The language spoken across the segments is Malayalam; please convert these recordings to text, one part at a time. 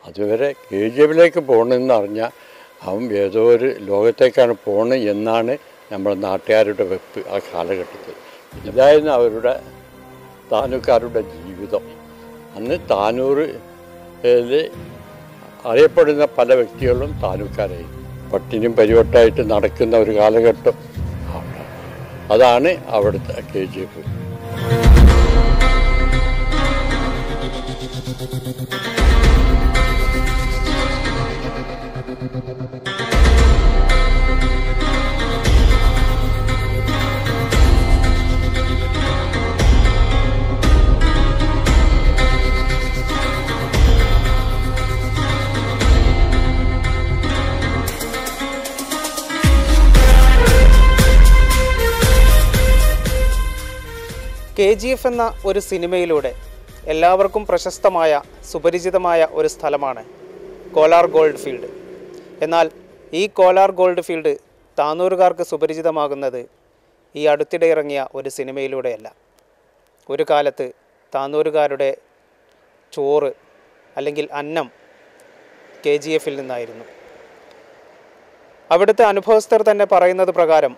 അതുവരെ കെ ജി എഫിലേക്ക് പോകണമെന്ന് അറിഞ്ഞാൽ അവൻ ഏതോ ഒരു ലോകത്തേക്കാണ് പോകണത് എന്നാണ് നമ്മുടെ നാട്ടുകാരുടെ വെപ്പ് ആ കാലഘട്ടത്തിൽ ഇതായിരുന്നു അവരുടെ താനൂക്കാരുടെ ജീവിതം അന്ന് താനൂർ അറിയപ്പെടുന്ന പല വ്യക്തികളും താലൂക്കാരായി പട്ടിനും പരിവട്ടായിട്ട് നടക്കുന്ന ഒരു കാലഘട്ടം അവിടെ. അതാണ് അവിടുത്തെ K G F K G F എന്ന ഒരു സിനിമയിലൂടെ എല്ലാവർക്കും പ്രശസ്തമായ സുപരിചിതമായ ഒരു സ്ഥലമാണ് കോലാർ ഗോൾഡ് ഫീൽഡ് എന്നാൽ ഈ കോലാർ ഗോൾഡ് ഫീൽഡ് താന്നൂറുകാർക്ക് സുപരിചിതമാകുന്നത് ഈ അടുത്തിടെ ഇറങ്ങിയ ഒരു സിനിമയിലൂടെയല്ല ഒരു കാലത്ത് താന്നൂരുകാരുടെ ചോറ് അല്ലെങ്കിൽ അന്നം കെ ജി എഫിൽ നിന്നായിരുന്നു അവിടുത്തെ അനുഭവസ്ഥർ തന്നെ പറയുന്നത് പ്രകാരം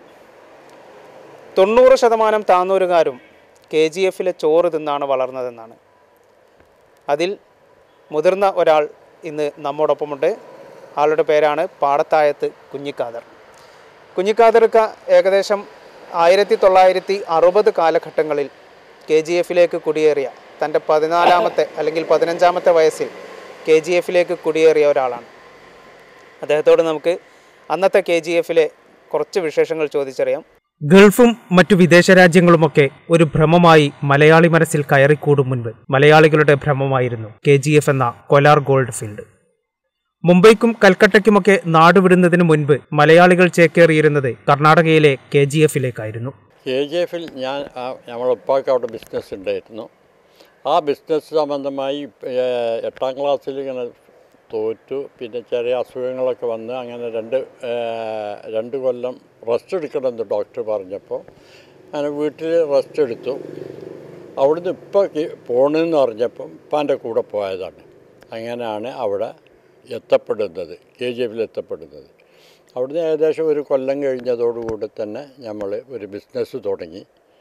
തൊണ്ണൂറ് ശതമാനം താന്നൂരുകാരും കെ ജി എഫിലെ ചോറ് തിന്നാണ് വളർന്നതെന്നാണ് അതിൽ മുതിർന്ന ഒരാൾ ഇന്ന് നമ്മോടൊപ്പമുണ്ട് ആളുടെ പേരാണ് പാടത്തായത്ത് കുഞ്ഞിക്കാദർ കുഞ്ഞിക്കാദർക്ക ഏകദേശം ആയിരത്തി തൊള്ളായിരത്തി അറുപത് കാലഘട്ടങ്ങളിൽ കെ ജി എഫിലേക്ക് കുടിയേറിയ തൻ്റെ പതിനാലാമത്തെ അല്ലെങ്കിൽ പതിനഞ്ചാമത്തെ വയസ്സിൽ കെ ജി എഫിലേക്ക് കുടിയേറിയ ഒരാളാണ് അദ്ദേഹത്തോട് നമുക്ക് അന്നത്തെ കെ ജി എഫിലെ കുറച്ച് വിശേഷങ്ങൾ ചോദിച്ചറിയാം ഗൾഫും മറ്റു വിദേശ രാജ്യങ്ങളുമൊക്കെ ഒരു ഭ്രമമായി മലയാളി മനസ്സിൽ കയറിക്കൂടും മുൻപ് മലയാളികളുടെ ഭ്രമമായിരുന്നു കെ ജി എഫ് എന്ന കൊലാർ ഗോൾഡ് ഫീൽഡ് മുംബൈക്കും കൽക്കട്ടയ്ക്കുമൊക്കെ നാടുവിടുന്നതിന് മുൻപ് മലയാളികൾ ചേക്കേറിയിരുന്നത് കർണാടകയിലെ കെ ജി എഫിലേക്കായിരുന്നു കെ ജി എഫിൽ ഞാൻ ആ- നമ്മളെ ഉപ്പാക്ക് അവിടെ ബിസിനസ് ഉണ്ടായിരുന്നു ആ ബിസിനസ് സംബന്ധമായി ഏഹ്, എട്ടാം ക്ലാസ്സിൽ ഇങ്ങനെ തോറ്റു പിന്നെ ചെറിയ അസുഖങ്ങളൊക്കെ വന്ന് അങ്ങനെ രണ്ട് ഏഹ്, രണ്ട് കൊല്ലം റെസ്റ്റ് എടുക്കണമെന്ന് ഡോക്ടർ പറഞ്ഞപ്പോൾ അങ്ങനെ വീട്ടിൽ റെസ്റ്റ് എടുത്തു അവിടുന്ന് ഇപ്പോൾ പോകണമെന്ന് പറഞ്ഞപ്പം ഇപ്പാൻ്റെ കൂടെ പോയതാണ് അങ്ങനെയാണ് അവിടെ എത്തപ്പെടുന്നത് കെ ജി എഫിൽ എത്തപ്പെടുന്നത് അവിടുന്ന് ഏകദേശം ഒരു കൊല്ലം കഴിഞ്ഞതോടുകൂടി തന്നെ നമ്മൾ ഒരു ബിസിനസ് തുടങ്ങി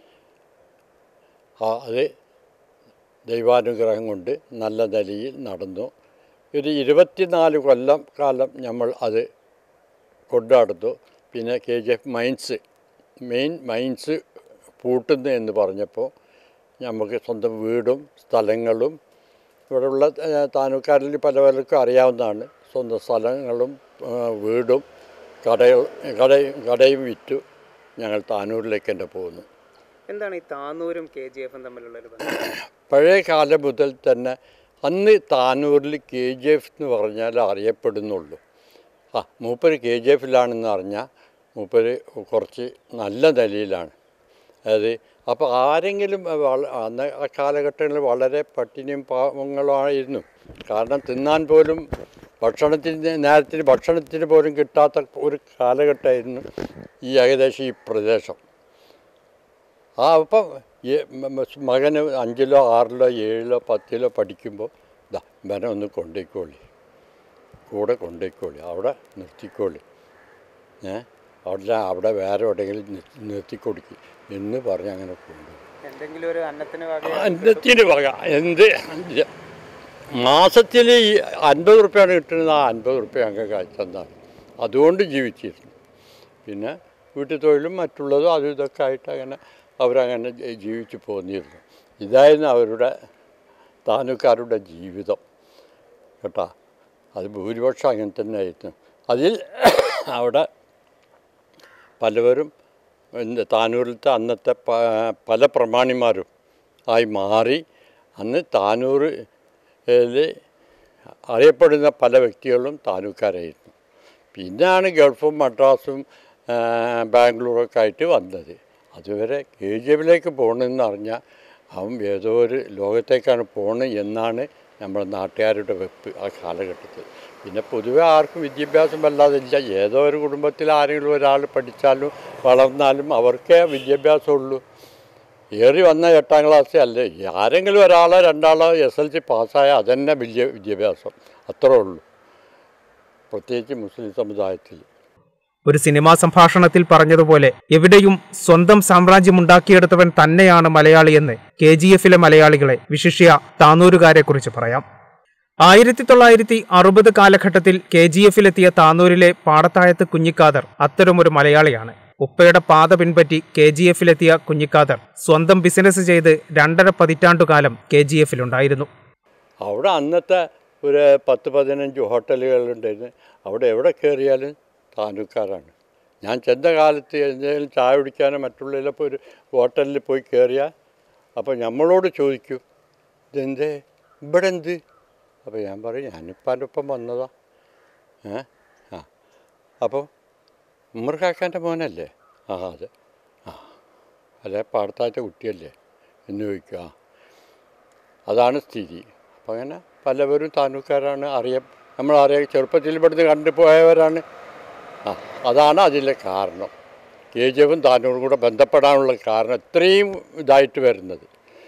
ആ അത് ദൈവാനുഗ്രഹം കൊണ്ട് നല്ല നിലയിൽ നടന്നു ഒരു ഇരുപത്തിനാല് കൊല്ലം കാലം നമ്മൾ അത് കൊണ്ടാടുന്നു പിന്നെ K G F mines main mines പൂട്ടുന്നു എന്ന് പറഞ്ഞപ്പോൾ നമുക്ക് സ്വന്തം വീടും സ്ഥലങ്ങളും ഇവിടെയുള്ള ഏഹ്, താലൂക്കാരിൽ പല പലർക്കും അറിയാവുന്നതാണ് സ്വന്തം സ്ഥലങ്ങളും ഏഹ്, വീടും കടകൾ കടയും കടയും വിറ്റു ഞങ്ങൾ താനൂരിലേക്ക് തന്നെ പോകുന്നു എന്താണ് ഈ താന്നൂരും കെ ജി എഫും തമ്മിലുള്ള ഒരു ബന്ധം പഴയ കാലം മുതൽ തന്നെ അന്ന് താനൂരിൽ കെ ജി എഫ് എന്ന് പറഞ്ഞാൽ അറിയപ്പെടുന്നുള്ളൂ ആ മൂപ്പര് കെ ജി എഫിലാണെന്ന് അറിഞ്ഞാൽ മൂപ്പര് കുറച്ച് നല്ല നിലയിലാണ് അതായത് അപ്പോൾ ആരെങ്കിലും വള- അന്ന് ആ കാലഘട്ടങ്ങളിൽ വളരെ പട്ടിണിയും പാവങ്ങളുമായിരുന്നു കാരണം തിന്നാൻ പോലും ഭക്ഷണത്തിന് നേരത്തിന് ഭക്ഷണത്തിന് പോലും കിട്ടാത്ത ഒരു കാലഘട്ടമായിരുന്നു ഈ ഏകദേശം ഈ പ്രദേശം ആ അപ്പം ഈ മ- മ- മകന് അഞ്ചിലോ ആറിലോ ഏഴിലോ പത്തിലോ പഠിക്കുമ്പോൾ ഇതാ ഇവനെ ഒന്ന് കൊണ്ടുപോയിക്കോളി കൂടെ കൊണ്ടുപോയിക്കോളി അവിടെ നിർത്തിക്കോളി ഏ അവിടെ അവിടെ വേറെ എവിടെയെങ്കിലും നിർ- നിർത്തിക്കൊടുക്കി എന്ന് പറഞ്ഞ് അങ്ങനെ കൊണ്ടുപോയി എന്തെങ്കിലും ഒരു അന്നത്തിന് വക അന്നത്തിന് വക എന്ത് മാസത്തിൽ ഈ അൻപത് റുപ്യാണ് കിട്ടുന്നത് ആ അൻപത് റുപ്യ ഞങ്ങൾക്ക് അയച്ചെന്നാണ് അതുകൊണ്ട് ജീവിച്ചിരുന്നു പിന്നെ വീട്ടു തൊഴിലും മറ്റുള്ളതും അതും ഇതൊക്കെ ആയിട്ട് അങ്ങനെ അവരങ്ങനെ ജ- ജീവിച്ചു പോന്നിരുന്നു ഇതായിരുന്നു അവരുടെ താലൂക്കാരുടെ ജീവിതം കേട്ടോ അത് ഭൂരിപക്ഷം അങ്ങനെ തന്നെ ആയിരുന്നു അതിൽ അവിടെ പലവരും എന്ത് താനൂരിലത്തെ അന്നത്തെ പ- പല പ്രമാണിമാരും ആയി മാറി അന്ന് താനൂർ അറിയപ്പെടുന്ന പല വ്യക്തികളും താലൂക്കാരായിരുന്നു പിന്നെയാണ് ഗൾഫും മദ്രാസും ആ, ബാംഗ്ലൂറൊക്കെ ആയിട്ട് വന്നത് അതുവരെ കെ ജി എഫിലേക്ക് പോകണമെന്ന് അറിഞ്ഞാൽ അവൻ ഏതോ ഒരു ലോകത്തേക്കാണ് പോകണത് എന്നാണ് നമ്മുടെ നാട്ടുകാരുടെ വെപ്പ് ആ കാലഘട്ടത്തിൽ പിന്നെ പൊതുവെ ആർക്കും വിദ്യാഭ്യാസം വല്ലാതെ ഇല്ല ഏതോ ഒരു കുടുംബത്തിൽ ആരെങ്കിലും ഒരാൾ പഠിച്ചാലും വളർന്നാലും അവർക്കേ വിദ്യാഭ്യാസമുള്ളൂ ഏറി വന്ന എട്ടാം ക്ലാസ് അല്ലേ ആരെങ്കിലും ഒരാളോ രണ്ടാളോ എസ് എൽ സി പാസ്സായ അതന്നെ വലിയ വിദ്യാഭ്യാസം അത്രേ ഉള്ളൂ പ്രത്യേകിച്ച് മുസ്ലിം സമുദായത്തിൽ ഒരു സിനിമാ സംഭാഷണത്തിൽ പറഞ്ഞതുപോലെ എവിടെയും സ്വന്തം സാമ്രാജ്യമുണ്ടാക്കിയെടുത്തവൻ തന്നെയാണ് മലയാളിയെന്ന് കെ ജി എഫിലെ മലയാളികളെ വിശിഷ്യ താനൂരുകാരെക്കുറിച്ച് പറയാം ആയിരത്തി തൊള്ളായിരത്തി അറുപത് കാലഘട്ടത്തിൽ കെ ജി എഫിലെത്തിയ താനൂരിലെ പാടത്തായത്ത് കുഞ്ഞിക്കാദർ അത്തരമൊരു മലയാളിയാണ് ഉപ്പയുടെ പാത പിൻപറ്റി കെ ജി എഫിലെത്തിയ കുഞ്ഞിക്കാദർ സ്വന്തം ബിസിനസ് ചെയ്ത് രണ്ടര പതിറ്റാണ്ടുകാലം കെ ജി എഫിലുണ്ടായിരുന്നു അവിടെ അന്നത്തെ ഒരു പത്ത് പതിനഞ്ച് ഹോട്ടലുകളുണ്ടായിരുന്നു അവിടെ എവിടെ കയറിയാലും താനൂക്കാരാണ് ഞാൻ ചെന്ന കാലത്ത് എന്തെങ്കിലും ചായ കുടിക്കാനോ മറ്റുള്ളതിലപ്പോൾ ഒരു ഹോട്ടലിൽ പോയി കയറിയാൽ അപ്പോൾ നമ്മളോട് ചോദിക്കും ഇതെന്തേ ഇവിടെ എന്ത് അപ്പോൾ ഞാൻ പറയും ഞാനിപ്പാൻ്റെ ഒപ്പം വന്നതാ ഏ ആ അപ്പോൾ ഉമ്മർക്കാക്കാൻ്റെ മോനല്ലേ ആ അതെ ആ അല്ലെ പാടത്താഴ്ച കുട്ടിയല്ലേ എന്ന് ചോദിക്കുക ആ അതാണ് സ്ഥിതി അപ്പം അങ്ങനെ പലവരും താനൂക്കാരാണ് അറിയാം നമ്മളറിയാം ചെറുപ്പത്തിൽ ഇവിടുന്ന് കണ്ടു പോയവരാണ് ആ അതാണ് അതിലെ കാരണം കെ ജി എഫും താനൂറും കൂടെ ബന്ധപ്പെടാനുള്ള കാരണം ഇത്രയും ഇതായിട്ട് വരുന്നത്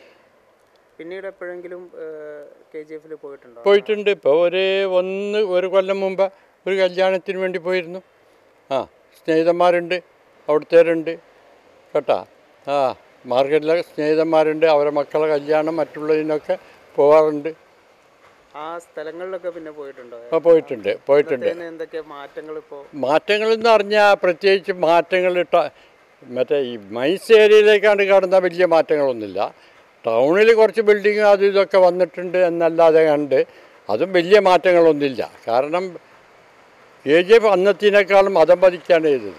പിന്നീട് എപ്പോഴെങ്കിലും കെ ജി എഫിൽ പോയിട്ടുണ്ടോ പോയിട്ടുണ്ട് ഇപ്പോൾ ഒരു ഒന്ന് ഒരു കൊല്ലം മുമ്പ് ഒരു കല്യാണത്തിന് വേണ്ടി പോയിരുന്നു ആ സ്നേഹിതന്മാരുണ്ട് അവിടുത്തേരുണ്ട് കേട്ടാ ആ മാർക്കറ്റിലെ സ്നേഹിതന്മാരുണ്ട് അവരെ മക്കളെ കല്യാണം മറ്റുള്ളതിനൊക്കെ പോകാറുണ്ട് ആ സ്ഥലങ്ങളിലൊക്കെ പിന്നെ പോയിട്ടുണ്ടോ ആ പോയിട്ടുണ്ട് പോയിട്ടുണ്ട് എന്തൊക്കെ മാറ്റങ്ങൾ ഇപ്പോൾ മാറ്റങ്ങൾ എന്ന് പറഞ്ഞാൽ പ്രത്യേകിച്ച് മാറ്റങ്ങൾ ഇട്ട മറ്റേ ഈ മൈൻസ് ഏരിയയിലേക്കാണ് കാണുന്ന വലിയ മാറ്റങ്ങളൊന്നുമില്ല ടൗണിൽ കുറച്ച് ബിൽഡിങ് അത് ഇതൊക്കെ വന്നിട്ടുണ്ട് എന്നല്ലാതെ കണ്ട് അതും വലിയ മാറ്റങ്ങളൊന്നുമില്ല കാരണം കെ ജി എഫ് അന്നത്തിനേക്കാളും മതം പതിക്കാണ് ചെയ്തത്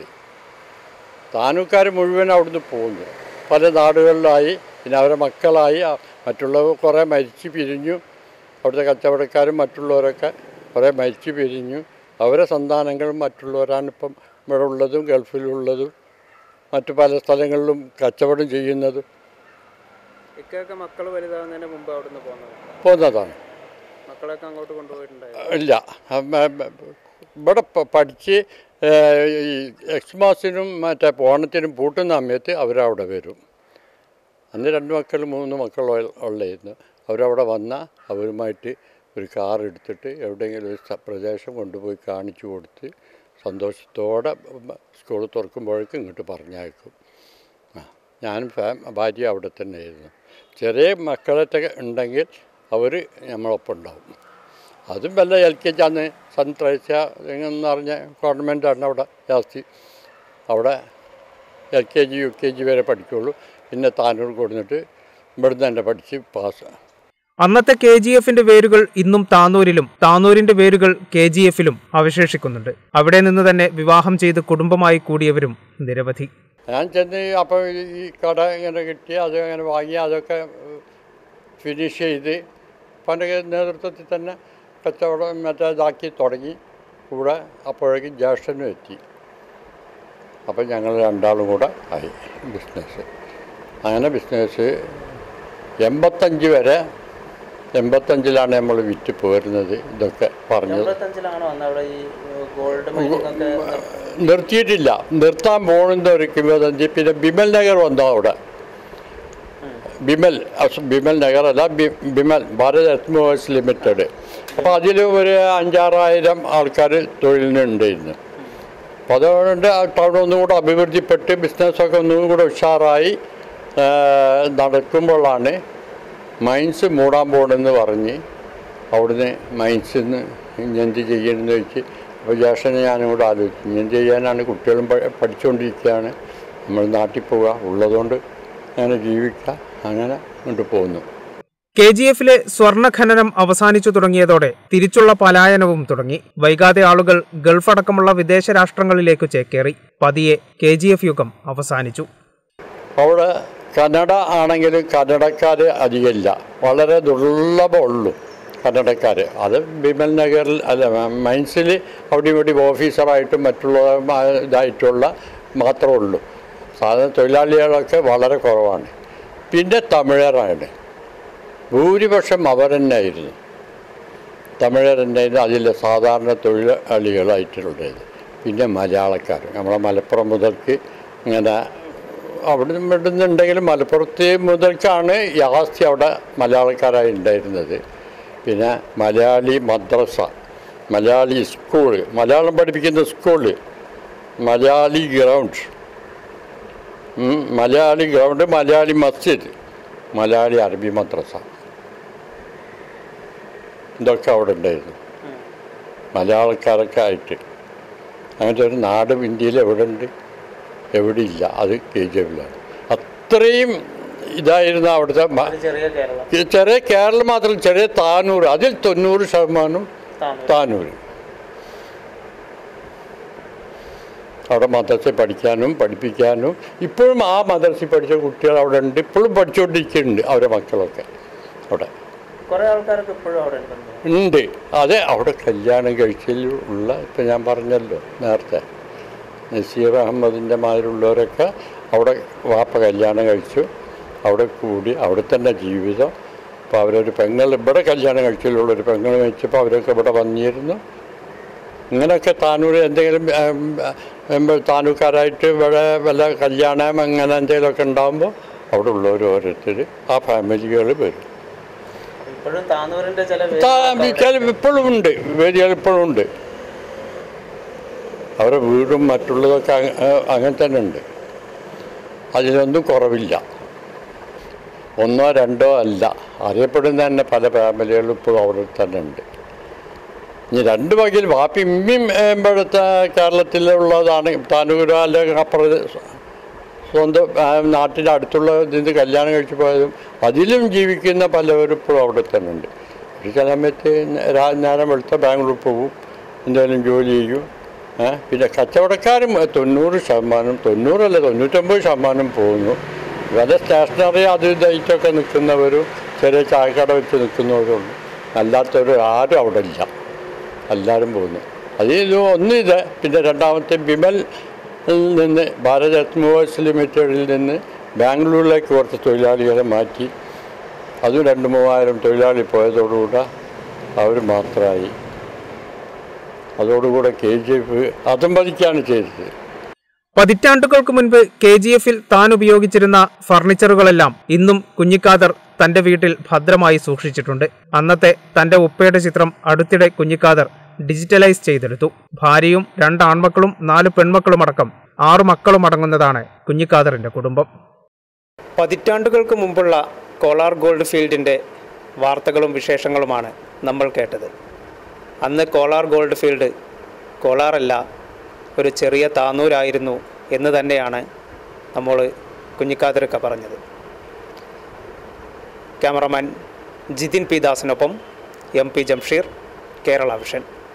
താനൂക്കാർ മുഴുവൻ അവിടുന്ന് പോകുന്നു പല നാടുകളിലായി പിന്നെ അവരെ മക്കളായി ആ, മറ്റുള്ളവർ കുറേ മരിച്ചു പിരിഞ്ഞു അവിടുത്തെ കച്ചവടക്കാരും മറ്റുള്ളവരൊക്കെ കുറേ മരിച്ചു പിരിഞ്ഞു അവരെ സന്താനങ്ങളും മറ്റുള്ളവരാണ് ഇപ്പം ഇവിടെ ഉള്ളതും ഗൾഫിലുള്ളതും മറ്റു പല സ്ഥലങ്ങളിലും കച്ചവടം ചെയ്യുന്നതും ഇക്കൊക്കെ മക്കൾ വലുതാവുന്നതിന് മുമ്പ് അവിടുന്ന് പോകുന്നത് പോകുന്നതാണ് മക്കളൊക്കെ അങ്ങോട്ട് കൊണ്ടുപോയിട്ടുണ്ടായിരുന്നു ഇല്ല അം, അം, ഇവിടെ പ- പഠിച്ച് ഏഹ്, ഈ എക്സ്മാസിനും മറ്റേ ഓണത്തിനും പൂട്ടുന്ന സമയത്ത് അവരവിടെ വരും അന്ന് രണ്ട് മക്കൾ മൂന്ന് മക്കൾ ഉള്ളായിരുന്നു അവരവിടെ വന്നാൽ അവരുമായിട്ട് ഒരു കാർ എടുത്തിട്ട് എവിടെയെങ്കിലും ഒരു സ്ഥ- പ്രദേശം കൊണ്ടുപോയി കാണിച്ചു കൊടുത്ത് സന്തോഷത്തോടെ സ്കൂൾ തുറക്കുമ്പോഴേക്കും ഇങ്ങോട്ട് പറഞ്ഞയക്കും ആ ഞാനും ഫാ ഭാര്യ അവിടെ തന്നെ ആയിരുന്നു ചെറിയ മക്കളൊക്കെ ഉണ്ടെങ്കിൽ അവർ നമ്മളൊപ്പം ഉണ്ടാവും അതും വല്ല എൽ കെ ജി അന്ന് സൺറൈസ എന്ന് പറഞ്ഞ ഗവൺമെൻറ്റാണ് അവിടെ ജാസ്തി അവിടെ L K G U K G വരെ പഠിക്കുള്ളൂ പിന്നെ താനൂർ കൊടുത്തിട്ട് ഇവിടുന്ന് തന്നെ പഠിച്ച് പാസ് അന്നത്തെ കെ ജി എഫിന്റെ വേരുകൾ ഇന്നും താനൂരിലും താനൂരിന്റെ വേരുകൾ കെ ജി എഫിലും അവശേഷിക്കുന്നുണ്ട് അവിടെ നിന്ന് തന്നെ വിവാഹം ചെയ്ത് കുടുംബമായി കൂടിയവരും നിരവധി ഞാൻ ചെന്ന് അപ്പോൾ ഈ കട ഇങ്ങനെ കിട്ടി അത് അങ്ങനെ വാങ്ങി അതൊക്കെ ഫിനിഷ് ചെയ്ത് പൻ്റെ നേതൃത്വത്തിൽ തന്നെ കച്ചവടം മറ്റേ ഇതാക്കി തുടങ്ങി കൂടെ അപ്പോഴേക്കും ജ്യേഷ്ഠനും എത്തി അപ്പം ഞങ്ങൾ രണ്ടാളും കൂടെ ആയി ബിസിനസ് അങ്ങനെ ബിസിനസ് എൺപത്തഞ്ച് വരെ എൺപത്തഞ്ചിലാണ് നമ്മൾ വിറ്റ് പോരുന്നത് ഇതൊക്കെ പറഞ്ഞത് എൺപത്തഞ്ചിലാണോ അന്ന് അവിടെ ഈ ഗോൾഡ് മൈനിങ് ഒക്കെ നിർത്തിയിട്ടില്ല നിർത്താൻ പോകുന്ന ഒരു കിംവദന്തി പിന്നെ ബിമൽ നഗർ വന്നു അവിടെ ബിമൽ അസ് ബിമൽ നഗർ അല്ല ബി- ബിമൽ ഭാരത് എത്മോസ് ലിമിറ്റഡ് അപ്പോൾ അതിൽ ഒരു അഞ്ചാറായിരം ആൾക്കാർ തൊഴിലിനുണ്ടായിരുന്നു അപ്പോൾ അതുകൊണ്ട് ആ ടൗൺ ഒന്നും കൂടെ അഭിവൃദ്ധിപ്പെട്ട് ബിസിനസ്സൊക്കെ ഒന്നും കൂടെ ഉഷാറായി ആ, നടക്കുമ്പോഴാണ് മൈൻസ് മൂടാൻ പോകണമെന്ന് പറഞ്ഞ് അവിടുന്ന് മൈൻസിൽ നിന്ന് ഇനി എന്ത് ചെയ്യണമെന്ന് ചോദിച്ച് അപ്പോൾ ജേഷനെ ഞാനും കൂടെ ആലോചിച്ചു ഇനി എന്ത് ചെയ്യാനാണ് കുട്ടികളും പ- പഠിച്ചുകൊണ്ടിരിക്കുകയാണ് നമ്മൾ നാട്ടിൽ പോവുക ഉള്ളതുകൊണ്ട് അങ്ങനെ ജീവിക്കുക അങ്ങനെ കൊണ്ട് പോകുന്നു കെ ജി എഫിലെ സ്വർണ്ണ ഖനനം അവസാനിച്ചു തുടങ്ങിയതോടെ തിരിച്ചുള്ള പലായനവും തുടങ്ങി വൈകാതെ ആളുകൾ ഗൾഫ് അടക്കമുള്ള വിദേശ രാഷ്ട്രങ്ങളിലേക്ക് ചേക്കേറി പതിയെ കെ ജി എഫ് യുഗം അവസാനിച്ചു അവിടെ കന്നഡ ആണെങ്കിലും കന്നഡക്കാർ അധികമില്ല വളരെ ദുർലഭമുള്ളൂ കന്നഡക്കാർ അത് ബിമൽ നഗറിൽ അല്ല മൈൻസിൽ അവിടെ ഇവിടെ ഓഫീസറായിട്ടും മറ്റുള്ള ഇതായിട്ടുള്ള മാത്രമേ ഉള്ളൂ സാധാരണ തൊഴിലാളികളൊക്കെ വളരെ കുറവാണ് പിന്നെ തമിഴരാണ് ഭൂരിപക്ഷം അവർ തന്നെയായിരുന്നു തമിഴർ തന്നെയായിരുന്നു അതിലെ സാധാരണ തൊഴിലാളികളായിട്ടുള്ളത് പിന്നെ മലയാളക്കാർ നമ്മളെ മലപ്പുറം മുതൽക്ക് ഇങ്ങനെ അവിടെ ഇവിടുന്നുണ്ടെങ്കിലും മലപ്പുറത്ത് മുതൽക്കാണ് യാസ്തി അവിടെ മലയാളക്കാരായി ഉണ്ടായിരുന്നത് പിന്നെ മലയാളി മദ്രസ മലയാളി സ്കൂള് മലയാളം പഠിപ്പിക്കുന്ന സ്കൂള് മലയാളി ഗ്രൗണ്ട് ഉം, മലയാളി ഗ്രൗണ്ട് മലയാളി മസ്ജിദ് മലയാളി അറബി മദ്രസ ഇതൊക്കെ അവിടെ ഉണ്ടായിരുന്നു മലയാളക്കാരൊക്കെ ആയിട്ട് അങ്ങനത്തെ ഒരു നാട് ഇന്ത്യയിൽ എവിടെ ഉണ്ട് എവിടെ ഇല്ല അത് കെ ജി എഫിലാണ് അത്രയും ഇതായിരുന്നു അവിടുത്തെ മ- ചെറിയ കേരളം ഈ ചെറിയ കേരളം മാത്രം ചെറിയ താനൂർ അതിൽ തൊണ്ണൂറ് ശതമാനം താനൂർ അവിടെ മദ്രസ പഠിക്കാനും പഠിപ്പിക്കാനും ഇപ്പോഴും ആ മദ്രസയിൽ പഠിച്ച കുട്ടികൾ അവിടെ ഉണ്ട് ഇപ്പോഴും പഠിച്ചുകൊണ്ടിരിക്കുന്നുണ്ട് അവരെ മക്കളൊക്കെ അവിടെ കുറെ ആൾക്കാരൊക്കെ ഇപ്പോഴും അവിടെ ഉണ്ടെന്ന് ഉണ്ട് അതെ അവിടെ കല്യാണം കഴിച്ചതിൽ ഉള്ള ഇപ്പം ഞാൻ പറഞ്ഞല്ലോ നേരത്തെ നസീർ അഹമ്മദിൻ്റെ മാതിരിയുള്ളവരൊക്കെ അവിടെ വാപ്പ കല്യാണം കഴിച്ചു അവിടെ കൂടി അവിടെ തന്നെ ജീവിതം അപ്പോൾ അവരൊരു പെങ്ങൾ ഇവിടെ കല്യാണം കഴിച്ചതിലുള്ളൊരു പെങ്ങൾ വെച്ചപ്പോൾ അവരൊക്കെ ഇവിടെ വന്നിരുന്നു ഇങ്ങനെയൊക്കെ താനൂർ എന്തെങ്കിലും ഉം, ഉം, താനൂക്കാരായിട്ട് ഇവിടെ വല്ല കല്യാണം അങ്ങനെ എന്തെങ്കിലുമൊക്കെ ഉണ്ടാകുമ്പോൾ അവിടെ ഉള്ളവർ ഓരോരുത്തർ ആ ഫാമിലികൾ വരും ഇപ്പോഴും താന്നൂരിന്റെ ചില ചില ഇപ്പോഴും ഉണ്ട് വേദികൾ ഇപ്പോഴും ഉണ്ട് അവരുടെ വീടും മറ്റുള്ളതൊക്കെ അങ്ങ- ഏഹ് അങ്ങനെ തന്നെ ഉണ്ട് അതിലൊന്നും കുറവില്ല ഒന്നോ രണ്ടോ അല്ല അറിയപ്പെടുന്ന തന്നെ പല ഫാമിലികളും ഇപ്പോഴും അവിടെ തന്നെ ഉണ്ട് ഇനി രണ്ട് വകയിൽ വാപ്പി ഇമ്മിയും ഏഹ്, ഇവിടുത്തെ കേരളത്തിലുള്ളതാണ് താനൂര അല്ലെങ്കിൽ അപ്പുറത്ത് സ്വന്തം ആ, നാട്ടിൻ്റെ അടുത്തുള്ള ഇതിന് കല്യാണം കഴിച്ച് പോയതും അതിലും ജീവിക്കുന്ന പലവരും ഇപ്പോഴും അവിടെ തന്നെ ഉണ്ട് ഒരു ചില സമയത്ത് രാ- നേരം വെളുത്ത ബാംഗ്ലൂർ പോകും എന്തെങ്കിലും ജോലി ചെയ്യും ഏ, പിന്നെ കച്ചവടക്കാരും തൊണ്ണൂറ് ശതമാനം തൊണ്ണൂറല്ല തൊണ്ണൂറ്റൊമ്പത് ശതമാനം പോകുന്നു വല്ല സ്റ്റേഷനറി അത് ഇതായിട്ടൊക്കെ നിൽക്കുന്നവരും ചെറിയ ചായക്കട വെച്ച് നിൽക്കുന്നവരുണ്ട് അല്ലാത്തവർ ആരും അവിടെ ഇല്ല എല്ലാവരും പോകുന്നു അതിൽ ഒന്ന് ഇത് പിന്നെ രണ്ടാമത്തെ വിമൽ നിന്ന് ഭാരത് എത്മോവേഴ്സ് ലിമിറ്റഡിൽ നിന്ന് ബാംഗ്ലൂരിലേക്ക് കുറച്ച് തൊഴിലാളികളെ മാറ്റി അതും രണ്ട് മൂവായിരം തൊഴിലാളി പോയതോടുകൂടെ അവർ മാത്രമായി അതോടുകൂടെ കെ ജി എഫ് അതും പതിക്കാണ് ചെയ്തത് പതിറ്റാണ്ടുകൾക്ക് മുൻപ് കെ ജി എഫിൽ താൻ ഉപയോഗിച്ചിരുന്ന ഫർണിച്ചറുകളെല്ലാം ഇന്നും കുഞ്ഞിക്കാദർ തന്റെ വീട്ടിൽ ഭദ്രമായി സൂക്ഷിച്ചിട്ടുണ്ട് അന്നത്തെ തന്റെ ഉപ്പയുടെ ചിത്രം അടുത്തിടെ കുഞ്ഞിക്കാദർ ഡിജിറ്റലൈസ് ചെയ്തെടുത്തു ഭാര്യയും രണ്ട് ആൺമക്കളും നാല് പെൺമക്കളും അടക്കം ആറു മക്കളും അടങ്ങുന്നതാണ് കുഞ്ഞിക്കാദറിന്റെ കുടുംബം പതിറ്റാണ്ടുകൾക്ക് മുമ്പുള്ള കോലാർ ഗോൾഡ് ഫീൽഡിന്റെ വാർത്തകളും വിശേഷങ്ങളുമാണ് നമ്മൾ കേട്ടത് അന്ന് കോലാർ ഗോൾഡ് ഫീൽഡ് കോലാറല്ല ഒരു ചെറിയ താന്നൂരായിരുന്നു എന്ന് തന്നെയാണ് നമ്മൾ കുഞ്ഞിക്കാതിരക്ക പറഞ്ഞത് ക്യാമറമാൻ ജിതിൻ പി ദാസിനൊപ്പം M P Jamsheer Kerala vision